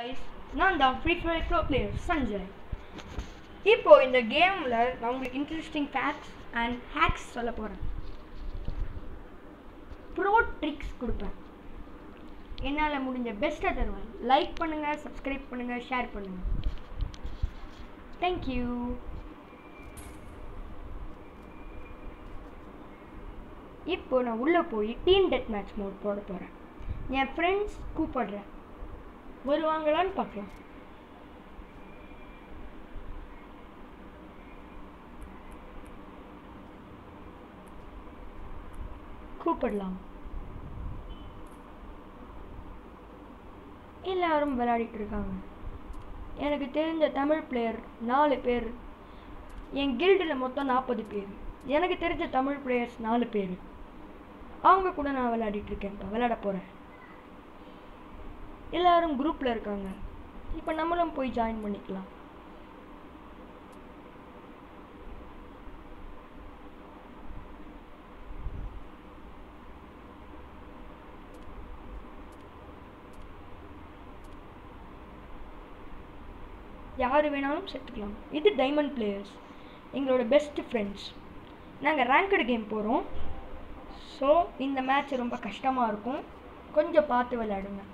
guys நான் தான் free fire bro player Sanjay இப்போ இந்த கேமில் நான் உங்களுக்கு இன்ட்ரெஸ்டிங் ஃபேக்ட்ஸ் அண்ட் ஹேக்ஸ் சொல்ல போகிறேன் ப்ரோ ட்ரிக்ஸ் கொடுப்பேன் என்னால் முடிஞ்ச பெஸ்ட்டை தருவேன் லைக் பண்ணுங்கள் சப்ஸ்கிரைப் பண்ணுங்கள் ஷேர் பண்ணுங்கள் தேங்க்யூ இப்போ நான் உள்ளே போய் டீம் டெத் மேட்ச் மோட் போட போகிறேன் என் ஃப்ரெண்ட்ஸ் கூப்பிடுறேன் வருவாங்களான்னு பார்க்கலாம் கூப்பிடலாம் எல்லாரும் விளையாடிட்டு இருக்காங்க எனக்கு தெரிஞ்ச தமிழ் பிளேயர் நாலு பேர் என் கில்டில் மொத்தம் நாற்பது பேர் எனக்கு தெரிஞ்ச தமிழ் பிளேயர்ஸ் நாலு பேர் அவங்க கூட நான் விளையாடிட்டு இருக்கேன் இப்போ விளையாட போகிறேன் எல்லாரும் குரூப்பில் இருக்காங்க இப்போ நம்மளும் போய் ஜாயின் பண்ணிக்கலாம் யார் வேணாலும் சேர்த்துக்கலாம் இது டைமண்ட் பிளேயர்ஸ் எங்களோட பெஸ்ட் ஃப்ரெண்ட்ஸ் நாங்கள் ரேங்கடு கேம் போகிறோம் ஸோ இந்த மேட்ச் ரொம்ப கஷ்டமாக இருக்கும் கொஞ்சம் பார்த்து விளையாடுங்க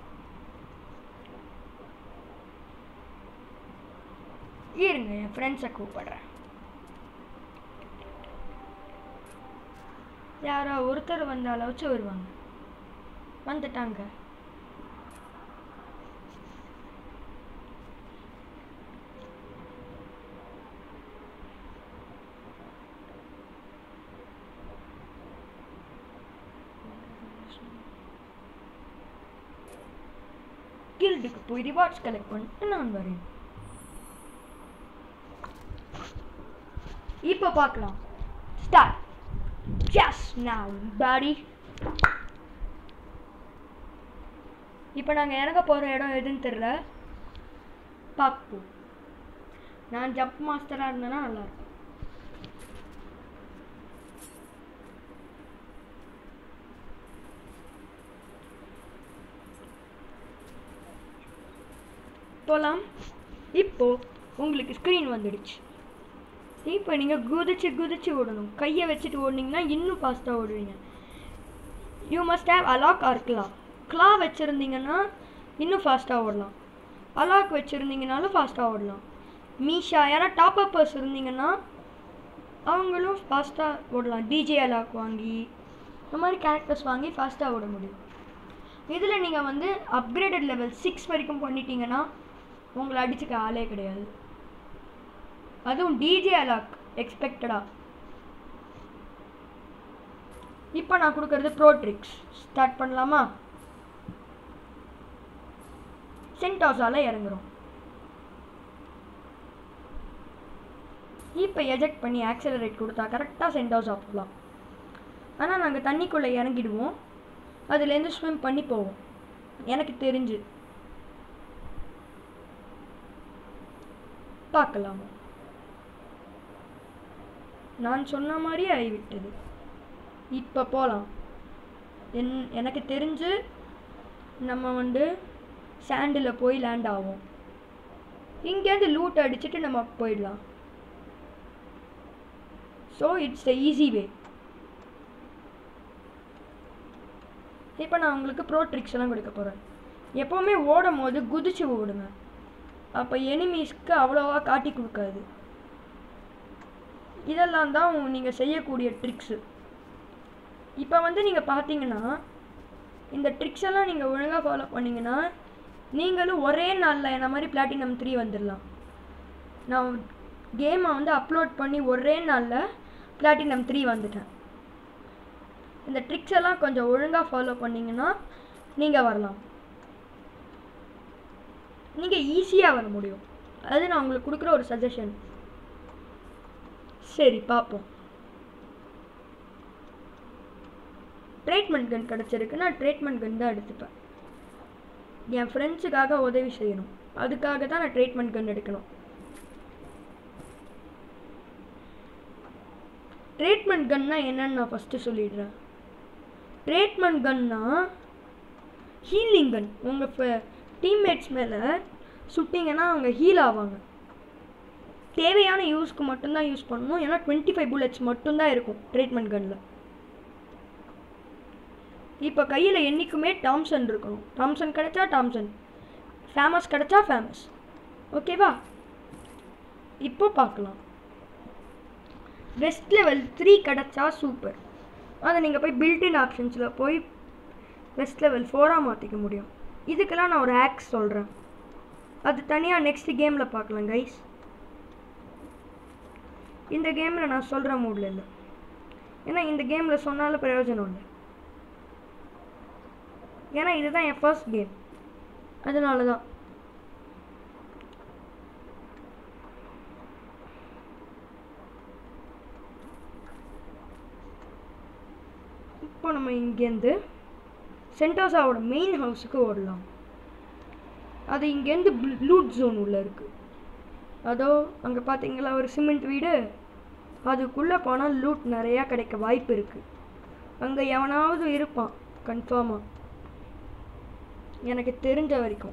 இருங்க என் ஃப்ரெண்ட்ஸை கூப்பிடுறேன் யாரோ ஒருத்தர் வந்தாலாச்சும் வருவாங்க வந்துட்டாங்க கில்டுக்கு போய் ரிவார்ட்ஸ் கலெக்ட் பண்ணிட்டு நான் வரேன் இப்போ பார்க்கலாம் ஸ்டார்ட் ஜஸ்ட் நவ் பாடி இப்போ நாங்கள் இறங்க போகிற இடம் எதுன்னு தெரில பார்ப்போம் நான் ஜம்ப் மாஸ்டராக இருந்தேன்னா நல்லாயிருக்கும் போகலாம் இப்போ உங்களுக்கு ஸ்க்ரீன் வந்துடுச்சு இப்போ நீங்கள் குதிச்சு குதிச்சு ஓடணும் கையை வச்சுட்டு ஓடினீங்கன்னா இன்னும் ஃபாஸ்ட்டாக ஓடுவீங்க you must have Alok or Kla Kla வச்சுருந்தீங்கன்னா இன்னும் ஃபாஸ்ட்டாக ஓடலாம் அலாக் வச்சுருந்தீங்கனாலும் ஃபாஸ்ட்டாக ஓடலாம் மீஷா யாரா டாப் அப்பர்ஸ் இருந்தீங்கன்னா அவங்களும் ஃபாஸ்ட்டாக ஓடலாம் டிஜே அலாக் வாங்கி இந்த மாதிரி கேரக்டர்ஸ் வாங்கி ஃபாஸ்ட்டாக ஓட முடியும் இதில் நீங்கள் வந்து அப்கிரேடட் லெவல் சிக்ஸ் வரைக்கும் பண்ணிட்டீங்கன்னா உங்களை அடிச்சுக்க ஆளே கிடையாது அதுவும் டிஜே அலாக் எக்ஸ்பெக்டடா இப்போ நான் கொடுக்கறது ப்ரோ ட்ரிக்ஸ் ஸ்டார்ட் பண்ணலாமா சென்டாஸால் இறங்குறோம் இப்போ எஜெக்ட் பண்ணி ஆக்சலரேட் கொடுத்தா கரெக்டாக சென்டாஸா போகலாம் ஆனால் நாங்கள் தண்ணிக்குள்ளே இறங்கிடுவோம் அதுலேருந்து ஸ்விம் பண்ணி போவோம் எனக்கு தெரிஞ்சு பார்க்கலாம் நான் சொன்ன மாதிரியே ஆகிவிட்டது இப்போ போகலாம் என் எனக்கு தெரிஞ்சு நம்ம வந்து சாண்டில் போய் லேண்ட் ஆகும் இங்கேருந்து லூட் அடிச்சுட்டு நம்ம போயிடலாம் so it's the easy way இப்போ நான் உங்களுக்கு ப்ரோ ட்ரிக்ஸ் எல்லாம் கொடுக்க போகிறேன் எப்போவுமே ஓடும் போது குதிச்சு ஓடுங்க அப்போ எனிமீஸ்க்கு அவ்வளோவா காட்டி கொடுக்காது இதெல்லாம் தான் நீங்கள் செய்யக்கூடிய ட்ரிக்ஸு இப்போ வந்து நீங்கள் பார்த்தீங்கன்னா இந்த ட்ரிக்ஸ் எல்லாம் நீங்கள் ஒழுங்காக ஃபாலோ பண்ணிங்கன்னா நீங்களும் ஒரே நாளில் என்ன மாதிரி பிளாட்டினம் த்ரீ வந்துடலாம் நான் கேமை வந்து அப்லோட் பண்ணி ஒரே நாளில் பிளாட்டினம் த்ரீ வந்துட்டேன் இந்த ட்ரிக்ஸ் எல்லாம் கொஞ்சம் ஒழுங்காக ஃபாலோ பண்ணிங்கன்னா நீங்கள் வரலாம் நீங்கள் ஈஸியாக வர முடியும் அது நான் உங்களுக்கு கொடுக்குற ஒரு சஜஷன் சரி பார்ப்போம் ட்ரீட்மெண்ட் கன் கிடச்சிருக்கு நான் ட்ரீட்மெண்ட் கன் தான் எடுத்துப்பேன் என் ஃப்ரெண்ட்ஸுக்காக உதவி செய்யணும் அதுக்காக தான் நான் ட்ரீட்மெண்ட் கன் எடுக்கணும் ட்ரீட்மெண்ட் கன்னா என்னன்னு நான் ஃபஸ்ட்டு சொல்லிடுறேன் ட்ரீட்மெண்ட் கன்னா ஹீலிங் கன் உங்கள் டீம்மேட்ஸ் மேலே சுட்டிங்கன்னா அவங்க ஹீல் ஆவாங்க தேவையான யூஸ்க்கு மட்டும்தான் யூஸ் பண்ணணும் ஏன்னா டுவெண்ட்டி ஃபைவ் புல்லட்ஸ் மட்டும்தான் இருக்கும் ட்ரீட்மெண்ட் கன்னில் இப்போ கையில் என்றைக்குமே டாம்சன் இருக்கணும் டாம்சன் கிடைச்சா டாம்சன் ஃபேமஸ் கிடைச்சா ஃபேமஸ் ஓகேவா இப்போ பார்க்கலாம் பெஸ்ட் லெவல் த்ரீ கிடச்சா சூப்பர் அதை நீங்கள் போய் பில்டின் ஆப்ஷன்ஸில் போய் பெஸ்ட் லெவல் ஃபோராக மாற்றிக்க முடியும் இதுக்கெல்லாம் நான் ஒரு ஆக்ஸ் சொல்கிறேன் அது தனியாக நெக்ஸ்ட் கேமில் பார்க்கலாம் கைஸ் இந்த கேமில் நான் சொல்கிற மூடில் இல்லை ஏன்னா இந்த கேமில் சொன்னாலும் பிரயோஜனம் இல்லை ஏன்னா இதுதான் என் ஃபர்ஸ்ட் கேம் அதனால தான் இப்போ நம்ம இங்கேருந்து சென்டோசாவோட மெயின் ஹவுஸுக்கு ஓடலாம் அது இங்கேருந்து லூட் ஜோன் உள்ளே இருக்குது அதோ அங்கே பார்த்தீங்களா ஒரு சிமெண்ட் வீடு அதுக்குள்ளே போனால் லூட் நிறையா கிடைக்க வாய்ப்பு இருக்குது அங்கே எவனாவது இருப்பான் கன்ஃபார்மாக எனக்கு தெரிஞ்ச வரைக்கும்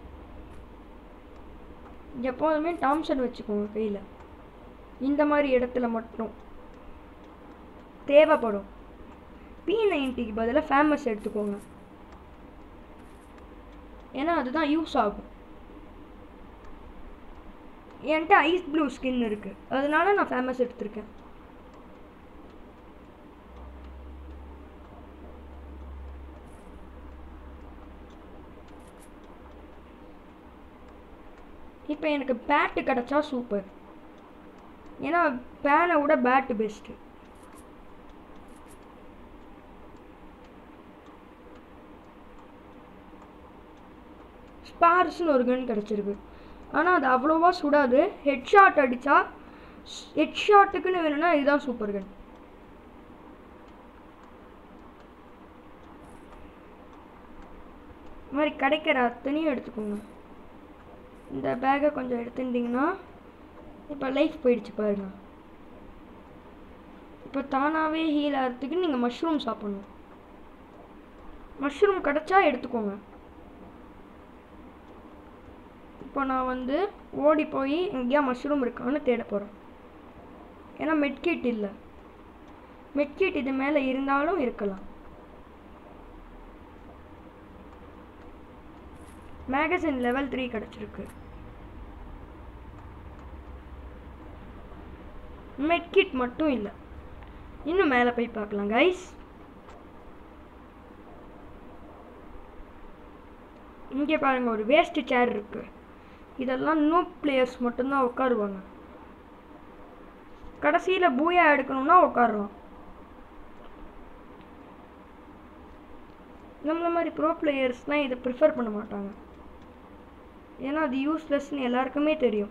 எப்போதுமே டாம்சன் வச்சுக்கோங்க கையில் இந்த மாதிரி இடத்துல மட்டும் தேவைப்படும் பி நைன்ட்டிக்கு பதிலாக ஃபேமஸ் எடுத்துக்கோங்க ஏன்னா அதுதான் யூஸ் ஆகும் என்கிட்ட ஐஸ் ப்ளூ ஸ்கின் இருக்கு அதனால நான் ஃபேமஸ் எடுத்திருக்கேன் இப்போ எனக்கு பேட்டு கிடச்சா சூப்பர் ஏன்னா பேனை விட பேட்டு பெஸ்ட்டு ஸ்பார்ஸ்னு ஒரு கன் கிடச்சிருக்கு ஆனால் அது அவ்வளோவா சுடாது ஹெட் ஷாட் அடித்தா ஹெட் ஷாட்டுக்குன்னு வேணும்னா இதுதான் சூப்பர் கன் இந்த மாதிரி கிடைக்கிற அத்தனையும் எடுத்துக்கோங்க இந்த பேக்கை கொஞ்சம் எடுத்துட்டிங்கன்னா இப்போ லைஃப் போயிடுச்சு பாருங்க இப்போ தானாகவே ஹீல் ஆகிறதுக்கு நீங்கள் மஷ்ரூம் சாப்பிடணும் மஷ்ரூம் கிடச்சா எடுத்துக்கோங்க இப்போ நான் வந்து ஓடி போய் எங்கேயா மஷ்ரூம் இருக்கான்னு தேட போகிறேன் ஏன்னா மெட்கிட் இல்லை மெட்கிட் இது மேலே இருந்தாலும் இருக்கலாம் மேகசின் லெவல் த்ரீ கிடச்சிருக்கு மெட்கிட் மட்டும் இல்லை இன்னும் மேலே போய் பார்க்கலாம் கைஸ் இங்கே பாருங்க ஒரு வேஸ்ட் சேர் இருக்கு இதெல்லாம் நோ பிளேயர்ஸ் மட்டும்தான் உட்காருவாங்க கடைசியில் பூயா எடுக்கணும்னா உட்காரலாம் நம்மள மாதிரி ப்ரோ பிளேயர்ஸ்லாம் இதை ப்ரிஃபர் பண்ண மாட்டாங்க ஏன்னா அது யூஸ்லெஸ்ன்னு எல்லாருக்குமே தெரியும்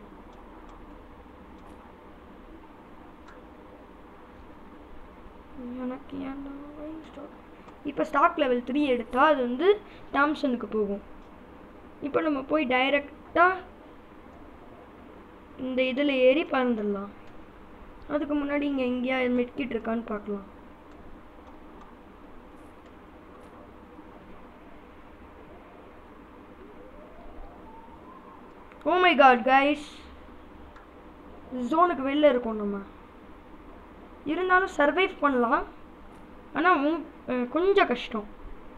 எனக்கு ஏன்டா ஸ்டாக் இப்போ ஸ்டாக் லெவல் த்ரீ எடுத்தால் அது வந்து டாம்சனுக்கு போகும் இப்போ நம்ம போய் டைரெக்டாக இந்த இதில் ஏறி பறந்துடலாம் அதுக்கு முன்னாடி இங்கே எங்கேயா மெட்கிட் இருக்கான்னு பார்க்கலாம் ஓ மை காட் கைஸ் ஜோனுக்கு வெளில இருக்கோம் நம்ம இருந்தாலும் சர்வைவ் பண்ணலாம் ஆனால் கொஞ்சம் கஷ்டம்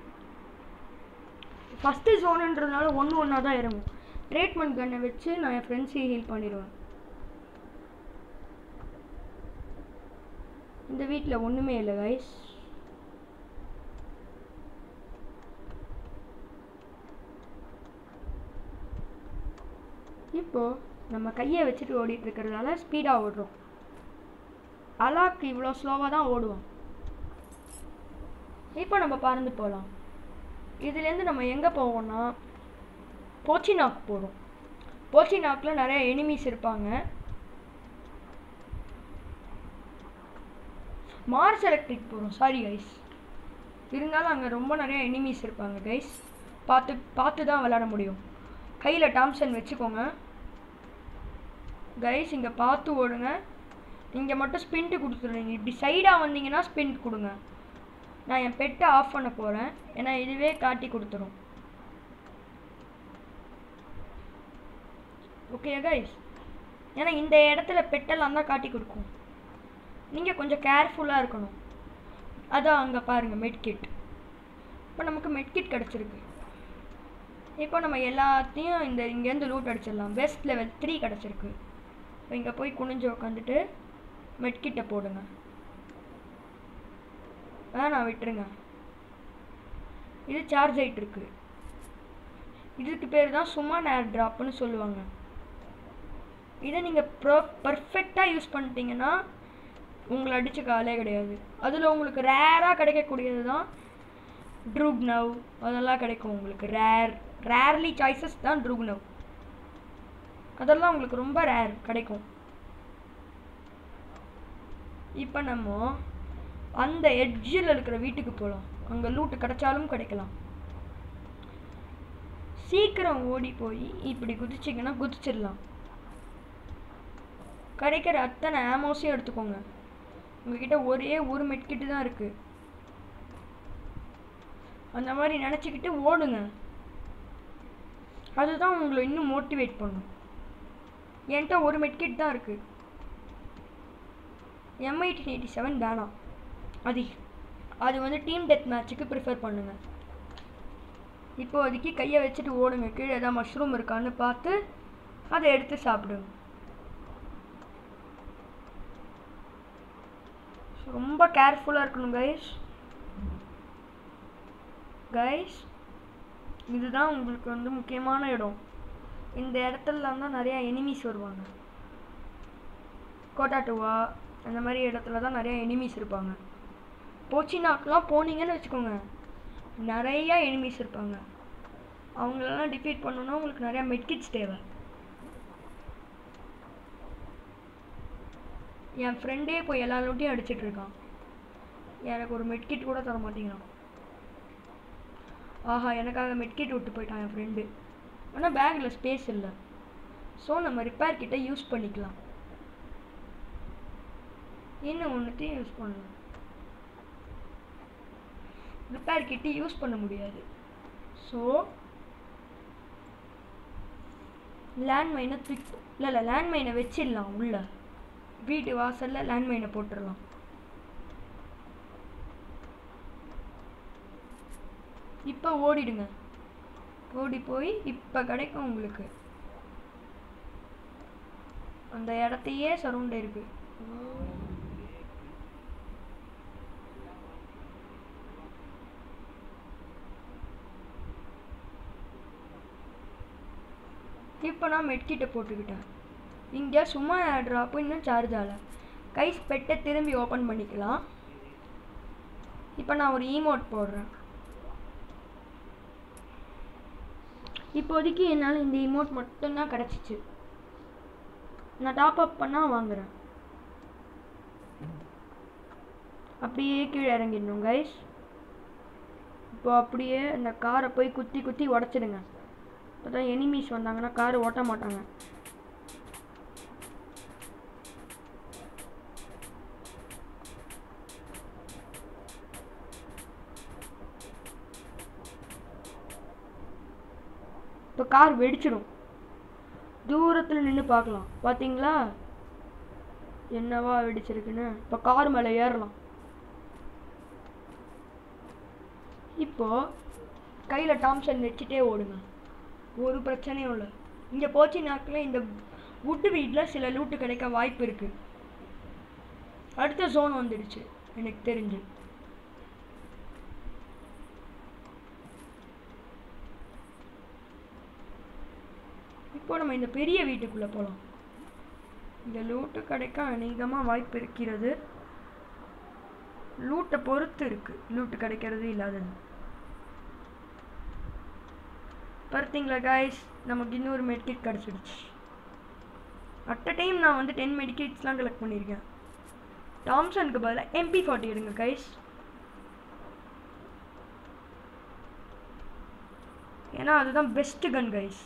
ஃபஸ்ட்டு ஜோனுன்றதுனால ஒன்று ஒன்றா தான் இறங்கும் ட்ரீட்மெண்ட் கன்னை வச்சு நான் என் ஃப்ரெண்ட்ஸையும் ஹீல் பண்ணிடுவேன் இந்த வீட்டில் ஒன்றுமே இல்லை கைஸ் இப்போ நம்ம கையை வச்சுட்டு ஓடிட்டு இருக்கிறதால ஸ்பீடாக ஓடுறோம் அலாக் இவ்வளோ ஸ்லோவாக தான் ஓடுவோம் இப்போ நம்ம பறந்து போகலாம் இதுலேருந்து நம்ம எங்கே போவோம்னா போச்சினாக் போகிறோம் போச்சினாக்கில் நிறைய எனிமீஸ் இருப்பாங்க மார்ஸ் எலக்ட்ரிக் போகிறோம் சாரி கைஸ் இருந்தாலும் அங்கே ரொம்ப நிறைய எனிமீஸ் இருப்பாங்க கைஸ் பார்த்து பார்த்து தான் விளையாட முடியும் கையில் டாம்சன் வச்சுக்கோங்க கைஸ் இங்கே பார்த்து ஓடுங்க இங்கே மட்டும் ஸ்பின்ட்டு கொடுத்துருங்க இப்படி சைடாக வந்தீங்கன்னா ஸ்பின்ட் கொடுங்க நான் என் பெட்டை ஆஃப் பண்ண போகிறேன் ஏன்னா இதுவே காட்டி கொடுத்துரும் ஓகே கைஸ் ஏன்னா இந்த இடத்துல பெட்டெல்லாம் தான் காட்டி கொடுக்கும் நீங்கள் கொஞ்சம் கேர்ஃபுல்லாக இருக்கணும் அதான் அங்கே பாருங்கள் மெட்கிட் இப்போ நமக்கு மெட்கிட் கிடச்சிருக்கு இப்போ நம்ம எல்லாத்தையும் இந்த இங்கேருந்து லூட் அடிச்சிடலாம் பெஸ்ட் லெவல் த்ரீ கிடச்சிருக்கு இப்போ இங்கே போய் குனிஞ்சு உக்காந்துட்டு மெட்கிட்டை போடுங்க வேணாம் விட்டுருங்க இது சார்ஜ் ஆகிட்டு இருக்கு இதுக்கு பேர் தான் சும்மா ஏர் ட்ராப்னு சொல்லுவாங்க இதை நீங்கள் ப்ரோ பர்ஃபெக்டாக யூஸ் பண்ணிட்டீங்கன்னா உங்களை அடிச்ச காலே கிடையாது அதில் உங்களுக்கு ரேராக கிடைக்கக்கூடியது தான் ட்ரூக் நவ் அதெல்லாம் கிடைக்கும் உங்களுக்கு ரேர் ரேர்லி சாய்ஸஸ் தான் ட்ரூக் நவ் அதெல்லாம் உங்களுக்கு ரொம்ப ரேர் கிடைக்கும் இப்போ நம்ம அந்த எட்ஜில் இருக்கிற வீட்டுக்கு போகலாம் அங்கே லூட்டு கிடைச்சாலும் கிடைக்கலாம் சீக்கிரம் ஓடி போய் இப்படி குதிச்சிங்கன்னா குதிச்சிடலாம் கிடைக்கிற அத்தனை ஆமோஸையும் எடுத்துக்கோங்க உங்ககிட்ட ஒரே ஒரு மெட்கிட்டு தான் இருக்குது அந்த மாதிரி நினச்சிக்கிட்டு ஓடுங்க அதுதான் உங்களை இன்னும் மோட்டிவேட் பண்ணும் என்கிட்ட ஒரு மெட்கிட் தான் இருக்குது எம்ஐடி எயிட்டி செவன் வேணாம் அது அது வந்து டீம் டெத் மேட்ச்சுக்கு ப்ரிஃபர் பண்ணுங்க இப்போ அதுக்கு கையை வச்சுட்டு ஓடுங்க கீழே ஏதாவது மஷ்ரூம் இருக்கான்னு பார்த்து அதை எடுத்து சாப்பிடுங்க ரொம்ப கேர்ஃபுல்லாக இருக்கணும் கைஸ் கைஸ் இதுதான் உங்களுக்கு வந்து முக்கியமான இடம் இந்த இடத்துலலாம் தான் நிறையா எனிமீஸ் வருவாங்க கோட்டாட்டுவா அந்த மாதிரி இடத்துல தான் நிறையா எனிமீஸ் இருப்பாங்க போச்சினாக்கெலாம் போனீங்கன்னு வச்சுக்கோங்க நிறையா எனிமீஸ் இருப்பாங்க அவங்களெல்லாம் டிஃபீட் பண்ணணுன்னா உங்களுக்கு நிறையா மெட்கிட்ஸ் தேவை என் ஃப்ரெண்டே போய் எல்லா லூட்டையும் அடிச்சிட்டு இருக்கான் எனக்கு ஒரு மெட்கிட் கூட தர மாட்டேங்கிறான் ஆஹா எனக்காக மெட்கிட் விட்டு போயிட்டான் என் ஃப்ரெண்டு ஆனால் பேக்கில் ஸ்பேஸ் இல்லை ஸோ நம்ம ரிப்பேர் கிட்ட யூஸ் பண்ணிக்கலாம் இன்னும் ஒன்றுத்தையும் யூஸ் பண்ணலாம் ரிப்பேர் கிட்ட யூஸ் பண்ண முடியாது ஸோ லேண்ட்மைனை தூக்கி இல்லை இல்லை லேண்ட்மைனை வச்சிடலாம் உள்ள வீட்டு வாசலில் லேண்ட்மைனை போட்டுடலாம் இப்போ ஓடிடுங்க ஓடி போய் இப்போ கிடைக்கும் உங்களுக்கு அந்த இடத்தையே சரௌண்ட் இருக்கு இப்போ நான் மெட்கிட்ட போட்டுக்கிட்டேன் இங்கே சும்மா ட்ராப்பு இன்னும் சார்ஜ் ஆகலை கை பெட்டை திரும்பி ஓப்பன் பண்ணிக்கலாம் இப்போ நான் ஒரு ஈமோட் போடுறேன் இப்போதைக்கு என்னால் இந்த இமோட் மட்டும்தான் கிடச்சிச்சு நான் டாப் அப் பண்ணால் வாங்குறேன் அப்படியே கீழே இறங்கிடணும் கைஸ் இப்போ அப்படியே அந்த காரை போய் குத்தி குத்தி உடச்சிடுங்க அப்போ தான் எனிமீஸ் வந்தாங்கன்னா கார் ஓட்ட மாட்டாங்க இப்போ கார் வெடிச்சிடும் தூரத்தில் நின்று பார்க்கலாம் பார்த்தீங்களா என்னவா வெடிச்சிருக்குன்னு இப்போ கார் மேலே ஏறலாம் இப்போ கையில் டாம்சன் வச்சுட்டே ஓடுங்க ஒரு பிரச்சனையும் இல்லை இங்கே போச்சு நாக்கில் இந்த வுட்டு வீட்டில் சில லூட்டு கிடைக்க வாய்ப்பு இருக்குது அடுத்த ஜோன் வந்துடுச்சு எனக்கு தெரிஞ்சு இப்போ நம்ம இந்த பெரிய வீட்டுக்குள்ளே போகலாம் இந்த லூட்டு கிடைக்க அநேகமாக வாய்ப்பு இருக்கிறது லூட்டை பொறுத்து இருக்கு லூட்டு கிடைக்கிறது இல்லாதது பார்த்தீங்களா காய்ஸ் நமக்கு இன்னொரு மெடிக்கெட் கிடச்சிடுச்சு அட் அ டைம் நான் வந்து டென் மெடிக்கெட்ஸ்லாம் கலெக்ட் பண்ணியிருக்கேன் டாம்சனுக்கு பதிலாக எம்பி ஃபார்ட்டி எடுங்க கைஸ் ஏன்னா அதுதான் பெஸ்ட்டு கன் கைஸ்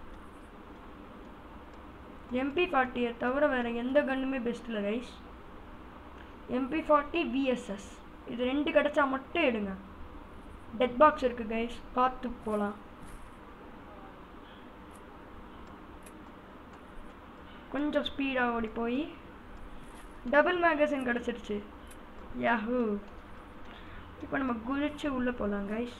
எம்பி ஃபார்ட்டியை தவிர வேறு எந்த கன்னுமே பெஸ்ட் இல்லை கைஸ் எம்பி ஃபார்ட்டி விஎஸ்எஸ் இது ரெண்டு கிடச்சா மட்டும் எடுங்க டெட் பாக்ஸ் இருக்குது கைஸ் பார்த்து போகலாம் கொஞ்சம் ஸ்பீடாக ஓடி போய் டபுள் மேகசின் கிடச்சிருச்சு யாஹூ இப்போ நம்ம குதிச்சு உள்ளே போகலாம் கைஸ்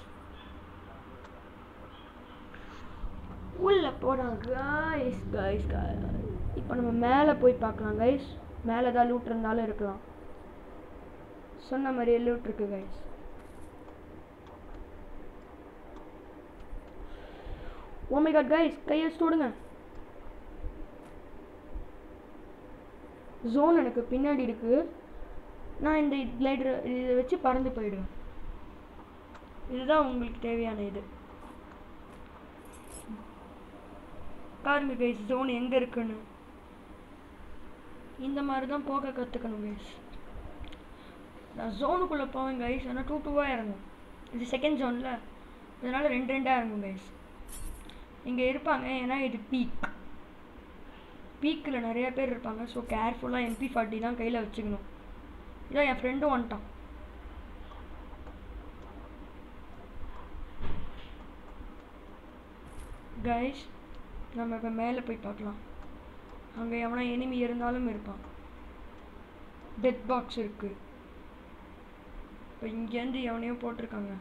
உள்ளே போகலாம் கைஸ் கைஸ் இப்போ நம்ம மேலே போய் பார்க்கலாம் கைஸ் மேலே தான் லூட் இருந்தாலும் இருக்கலாம் சொன்ன மாதிரியே லூட் இருக்கு கைஸ் ஓமை காட் கைஸ் கையை வச்சுட்டு விடுங்க ஜோன் எனக்கு பின்னாடி இருக்கு நான் இந்த கிளைடர் இதை வச்சு பறந்து போயிடுவேன் இதுதான் உங்களுக்கு தேவையான இது பாருங்க கைஸ் ஜோன் எங்கே இருக்குன்னு இந்த மாதிரி தான் போக கற்றுக்கணும் கைஸ் நான் ஜோனுக்குள்ளே போவேன் கைஸ் ஆனால் டூ டூவாக இறங்கும் இது செகண்ட் ஜோனில் அதனால் ரெண்டு ரெண்டாக இறங்கும் கைஸ் இங்கே இருப்பாங்க ஏன்னா இது பீக் பீக்கில் நிறைய பேர் இருப்பாங்க ஸோ கேர்ஃபுல்லாக எம்பி ஃபார்ட்டி தான் கையில் வச்சுக்கணும் இதான் என் ஃப்ரெண்டும் வந்துட்டான் கைஸ் நம்ம இப்போ மேலே போய் பார்க்கலாம் அங்கே எவனா எனிமி இருந்தாலும் இருப்பான் டெத் பாக்ஸ் இருக்குது இப்போ இங்கேருந்து எவனையோ போட்டிருக்காங்க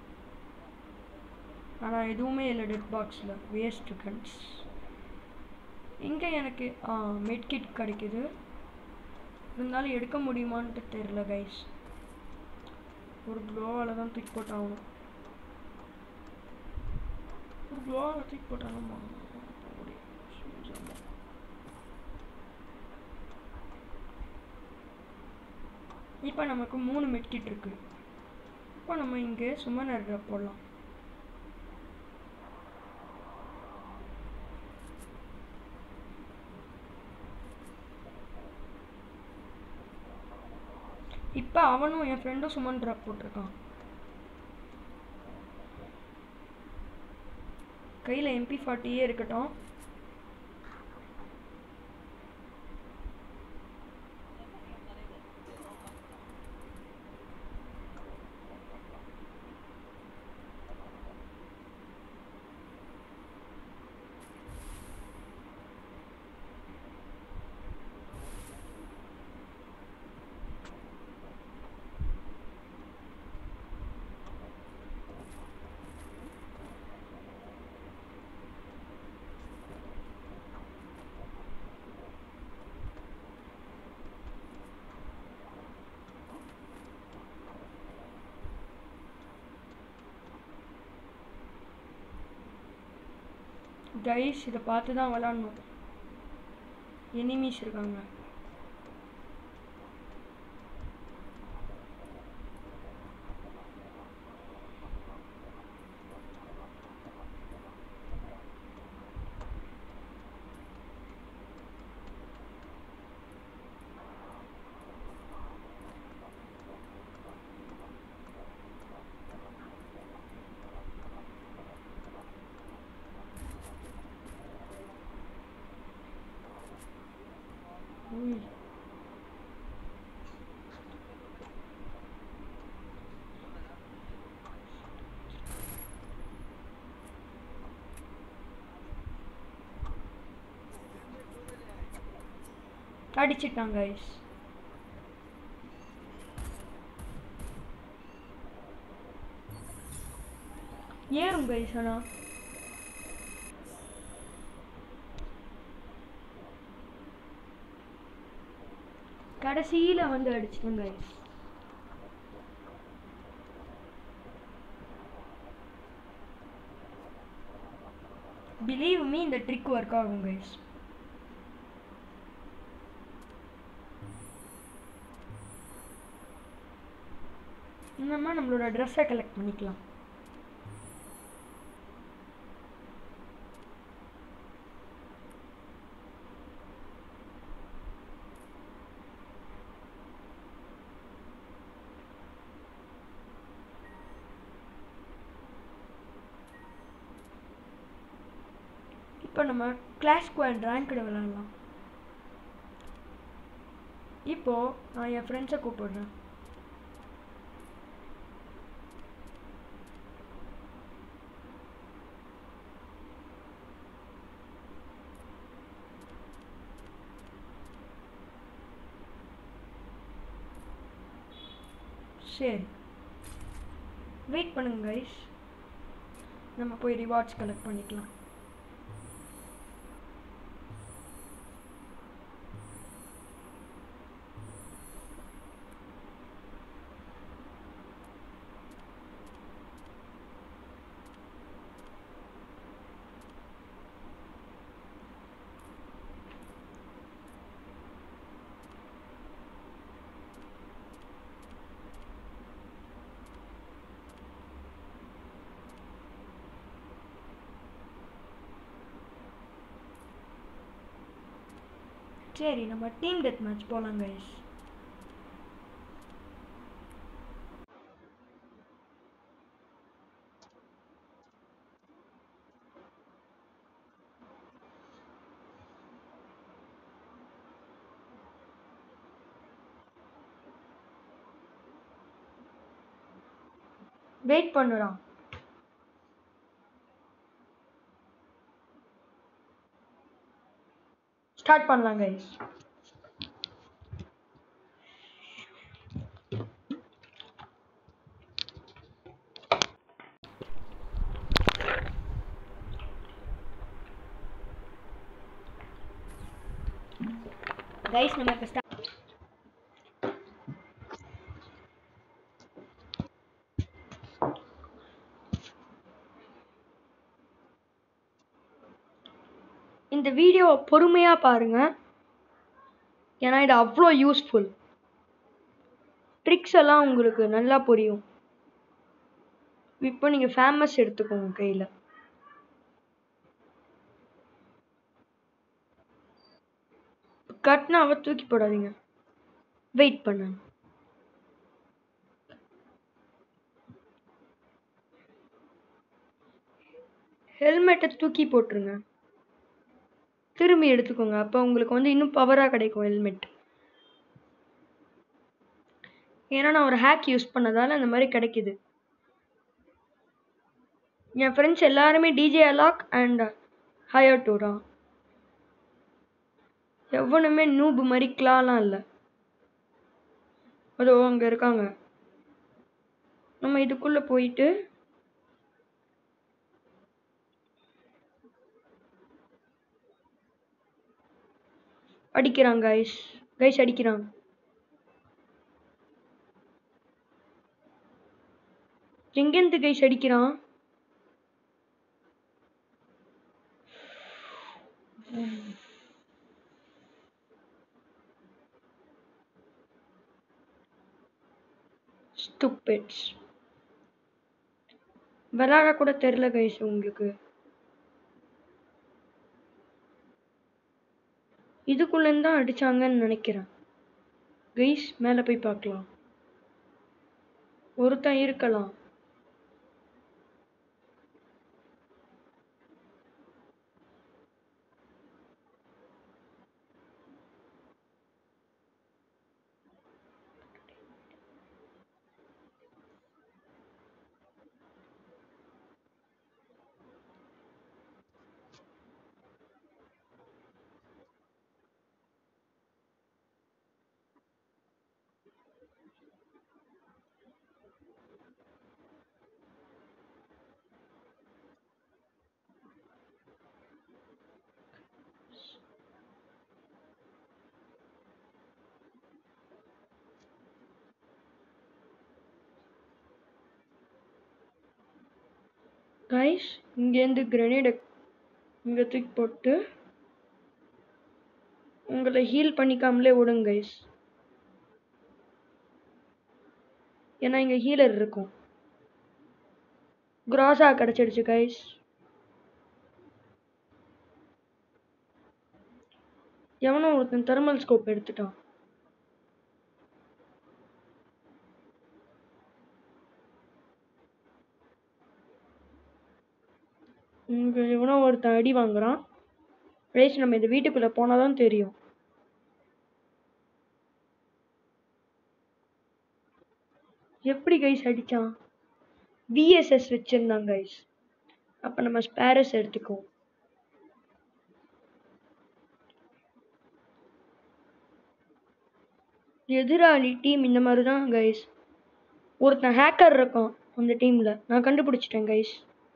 ஆனால் எதுவுமே இல்லை டெத் பாக்ஸில் வேஸ்ட் கன்ஸ் இங்கே எனக்கு மெட்கிட் கிடைக்குது இருந்தாலும் எடுக்க முடியுமான்ட்டு தெரில கைஸ் ஒரு க்ளோவால் தான் தூக்கி போட்டாகணும் ஒரு க்ளோவால் தூக்கி போட்டாலும் இப்போ நமக்கு மூணு மெட்கிட் இருக்கு இப்போ நம்ம இங்கே சுமனர் போடலாம் இப்போ அவனும் என் ஃப்ரெண்டும் சுமன் ட்ராப் போட்டிருக்கான் கையில் எம்பி ஃபார்ட்டியே இருக்கட்டும் கைஸ் இதை பார்த்து தான் விளாட்ணும் எனிமீஸ் இருக்காங்க உய். அடிச்சிட்டான் கைஸ் ஏறும் கைஸ் ஆனா கடைசியில் வந்து அடிச்சிட்டேன் கைஸ் பிலீவ் மீ இந்த ட்ரிக் ஒர்க் ஆகும் கைஸ் நம்ம நம்மளோட ட்ரெஸ்ஸை கலெக்ட் பண்ணிக்கலாம் இப்போ நம்ம கிளாஸ் ஸ்குவாட் ரேங்க்டு விளாட்லாம் இப்போ நான் என் ஃப்ரெண்ட்ஸை கூப்பிடுறேன் சரி வெயிட் பண்ணுங்க கைஸ் நம்ம போய் ரிவார்ட்ஸ் கலெக்ட் பண்ணிக்கலாம் சரி நம்ம டீம் டெத் மேட்ச் போகலாம் கைஸ் வெயிட் பண்ணுடா ஸ்டார்ட் பண்ணலாம் கைஸ் கைஸ் நம்ம இப்போ ஸ்டார்ட் இந்த வீடியோவை பொறுமையாக பாருங்க ஏன்னா இது அவ்வளோ யூஸ்ஃபுல் ட்ரிக்ஸ் எல்லாம் உங்களுக்கு நல்லா புரியும் இப்போ நீங்கள் ஃபேமஸ் எடுத்துக்கோங்க கையில் கட்னாவை தூக்கி போடாதீங்க வெயிட் பண்ணுங்க ஹெல்மெட்டை தூக்கி போட்டுருங்க திரும்பி எடுத்துக்கோங்க அப்போ உங்களுக்கு வந்து இன்னும் பவராக கிடைக்கும் ஹெல்மெட் ஏன்னா நான் ஒரு ஹேக் யூஸ் பண்ணதால அந்த மாதிரி கிடைக்குது என் ஃப்ரெண்ட்ஸ் எல்லாருமே DJ Alok and Hayato தான் எவனுமே நூபு மாதிரி கிளாலாம் இல்லை அதோ அங்கே இருக்காங்க நம்ம இதுக்குள்ளே போயிட்டு அடிக்கிறான் கைஸ் கைஸ் அடிக்கிறான் எங்கேருந்து கைஸ் அடிக்கிறான் ஸ்டூபிட்ஸ் விளாட கூட தெரில கைஸ் உங்களுக்கு இதுக்குள்ளேருந்து தான் அடிச்சாங்கன்னு நினைக்கிறேன் கைஸ் மேலே போய் பார்க்கலாம் ஒருத்தன் இருக்கலாம் கைஸ் இங்கேருந்து கிரனேடை இங்கே தூக்கி போட்டு உங்களை ஹீல் பண்ணிக்காமலே விடுங்க கைஸ் ஏன்னா இங்கே ஹீலர் இருக்கும் கிராஸா கிடச்சிடுச்சு கைஸ் எவனோ ஒருத்தன் தெர்மல் ஸ்கோப் எடுத்துட்டான் இங்கே எவனோ ஒருத்தன் அடி வாங்குறான் ரைஸ் நம்ம இந்த வீட்டுக்குள்ளே போனால் தான் தெரியும் எப்படி கைஸ் அடிச்சான் விஎஸ்எஸ் வச்சிருந்தான் கைஸ் அப்போ நம்ம ஸ்பேரஸ் எடுத்துக்குவோம் எதிராளி டீம் இந்த மாதிரி தான் கைஸ் ஒருத்தன் ஹேக்கர் இருக்கான் அந்த டீம்ல நான் கண்டுபிடிச்சிட்டேன் கைஸ்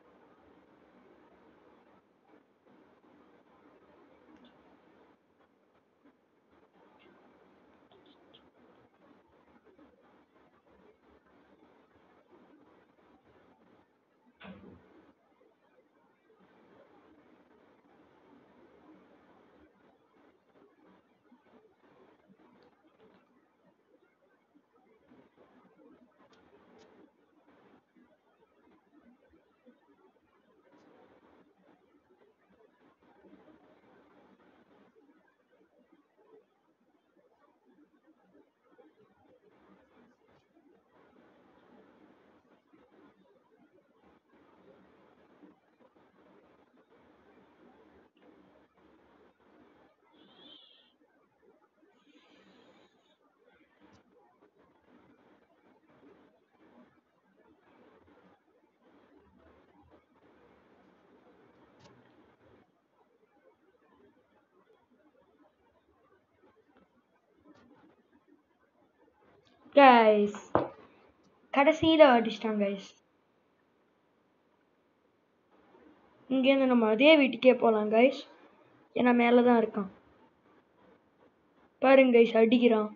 கைஸ் கடைசியில் அடிச்சிட்டான் கைஸ் இங்கேருந்து நம்ம அதே வீட்டுக்கே போகலாம் கைஸ் ஏன்னா மேலே தான் இருக்கான் பாருங்க கைஸ் அடிக்கிறான்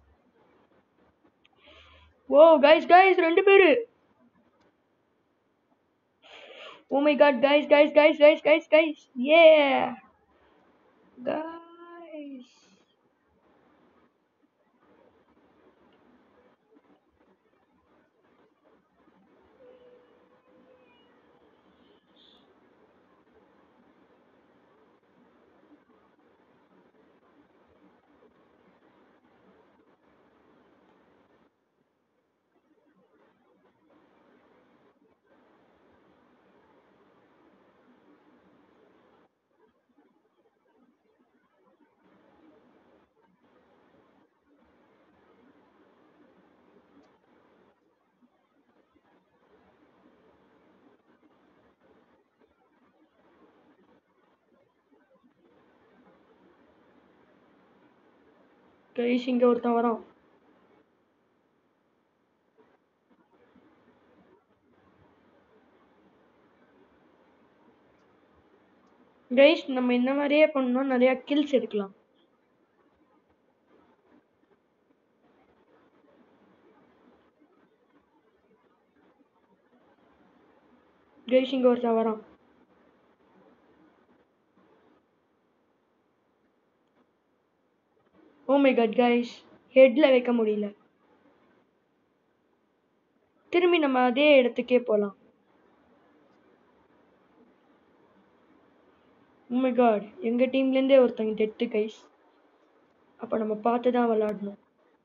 ஓ கைஸ் கைஸ் ரெண்டு பேரு oh my God guys guys guys guys guys guys ஏ கைஸ் கைஸ் இங்க ஒருத்தன் வரான் கைஸ் நம்ம இந்த மாதிரியே பண்ணோம் நிறைய கில்ஸ் எடுக்கலாம் கைஸ் இங்க ஒருத்தன் வரான் ஓ மை காட் கைஸ் ஹெட்ல வைக்க முடியல திரும்பி நம்ம அதே இடத்துக்கே போகலாம் ஓ மை காட் எங்கள் டீம்லேருந்தே ஒருத்தங்க டெத்து கைஸ் அப்போ நம்ம பார்த்து தான் விளாடணும்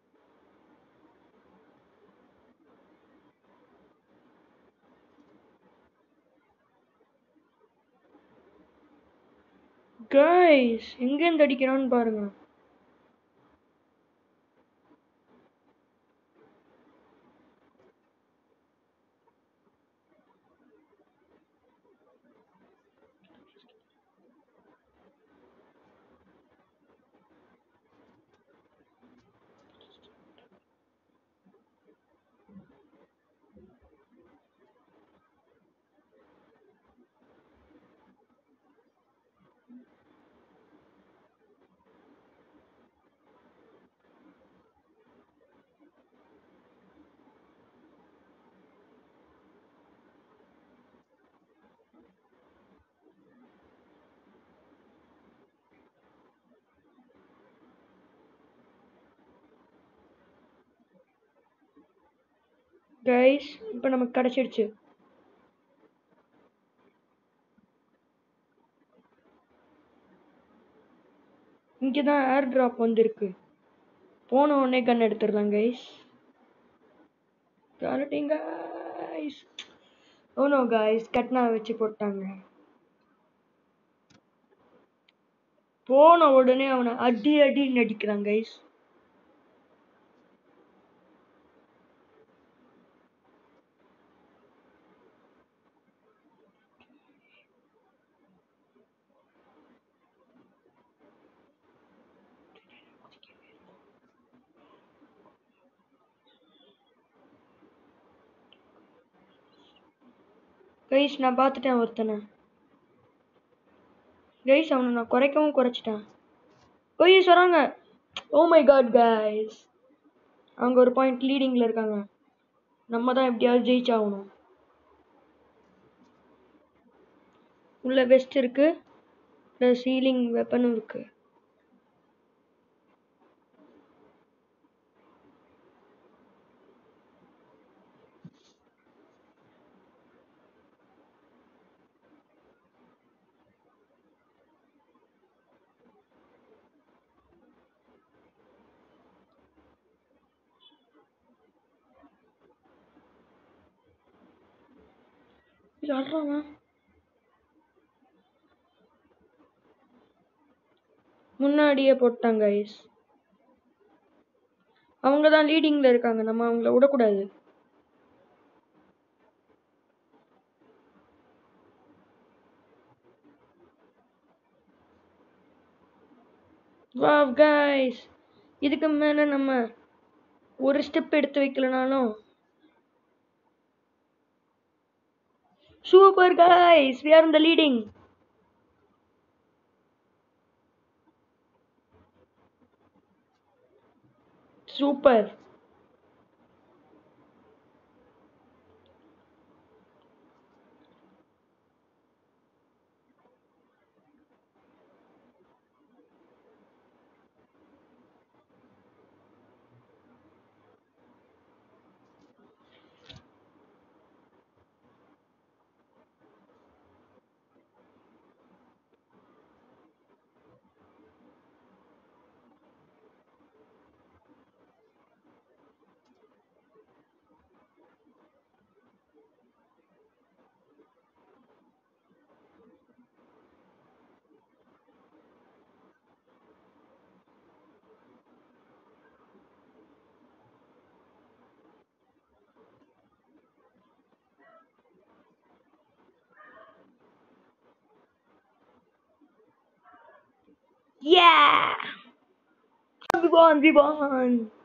கைஸ் எங்கேருந்து அடிக்கிறான்னு பாருங்க கைஸ் இப்போ நமக்கு கிடச்சிடுச்சு இங்கே தான் ஏர் ட்ராப் வந்திருக்கு போன உடனே கன் எடுத்துடலாம் கைஸ் கரட்டிங் கைஸ் ஓனோ கைஸ் கட்னா வச்சு போட்டாங்க போன உடனே அவனை அடி அடி நடிக்கிறான் கைஸ் கைஸ் நான் பார்த்துட்டேன் ஒருத்தனை கைஸ் அவனை நான் குறைக்கவும் குறைச்சிட்டேன் கைஸ் வராங்க ஓ மை காட் கைஸ் அவங்க ஒரு பாயிண்ட் லீடிங்கில் இருக்காங்க நம்ம தான் எப்படியாவது ஜெயிச்சாகணும் உள்ள வெஸ்ட் இருக்கு ப்ளஸ் ஹீலிங் வெப்பனும் இருக்கு யாருறாங்க முன்னாடியே போட்டாங்க ஐஸ் அவங்க தான் லீடிங்ல இருக்காங்க நம்ம அவங்கள விடக்கூடாது வாவ் கைஸ் இதுக்கு மேல நம்ம ஒரு ஸ்டெப் எடுத்து வைக்கலனாலும் super guys we are in the leading super Yeah! We won, we won!